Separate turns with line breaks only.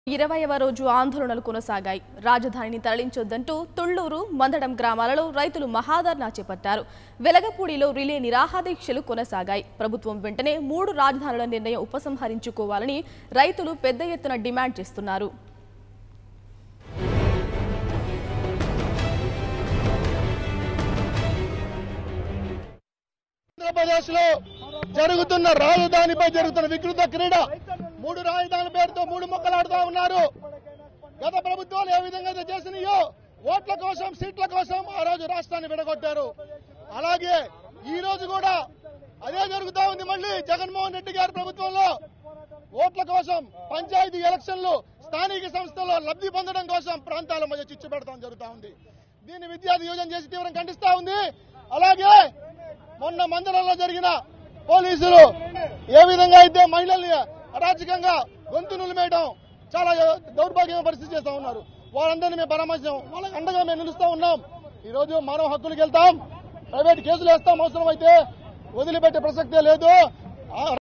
ఇరవైవ రోజు ఆందోళనలు కొనసాగాయి రాజధానిని తరలించొద్దంటూ తుళ్లూరు మందడం గ్రామాలలో రైతులు మహాధర్నా చేపట్టారు వెలగపూడిలో రిలే నిరాహాదీక్షలు కొనసాగాయి ప్రభుత్వం వెంటనే మూడు రాజధానుల నిర్ణయం ఉపసంహరించుకోవాలని రైతులు పెద్ద ఎత్తున డిమాండ్ చేస్తున్నారు
ఆంధ్రప్రదేశ్ లో జరుగుతున్న రాజధానిపై జరుగుతున్న వికృత క్రీడ మూడు రాజధానుల పేరుతో మూడు మొక్కలాడుతా ఉన్నారు గత ప్రభుత్వాలు ఏ విధంగా అయితే చేసినాయో ఓట్ల కోసం సీట్ల కోసం ఆ రోజు రాష్ట్రాన్ని విడగొట్టారు అలాగే ఈ రోజు కూడా అదే జరుగుతా ఉంది మళ్ళీ జగన్మోహన్ రెడ్డి గారి ప్రభుత్వంలో ఓట్ల కోసం పంచాయతీ ఎలక్షన్లు స్థానిక సంస్థల్లో లబ్ధి పొందడం కోసం ప్రాంతాల మధ్య చిచ్చు పెడతాం జరుగుతా ఉంది దీన్ని విద్యార్థి యోజన చేసి తీవ్రం ఖండిస్తా ఉంది అలాగే మొన్న మందిరంలో జరిగిన పోలీసులు ఏ విధంగా అయితే మహిళల్ని అరాచకంగా గొంతు నులిమేయడం చాలా దౌర్భాగ్యమైన పరిస్థితి చేస్తా ఉన్నారు వాళ్ళందరినీ మేము పరామర్శం వాళ్ళకి అండగా మేము నిలుస్తా ఉన్నాం ఈ రోజు మానవ హక్కులకు వెళ్తాం ప్రైవేట్ కేసులు వేస్తాం అవసరం అయితే వదిలిపెట్టే ప్రసక్తే లేదు ఆ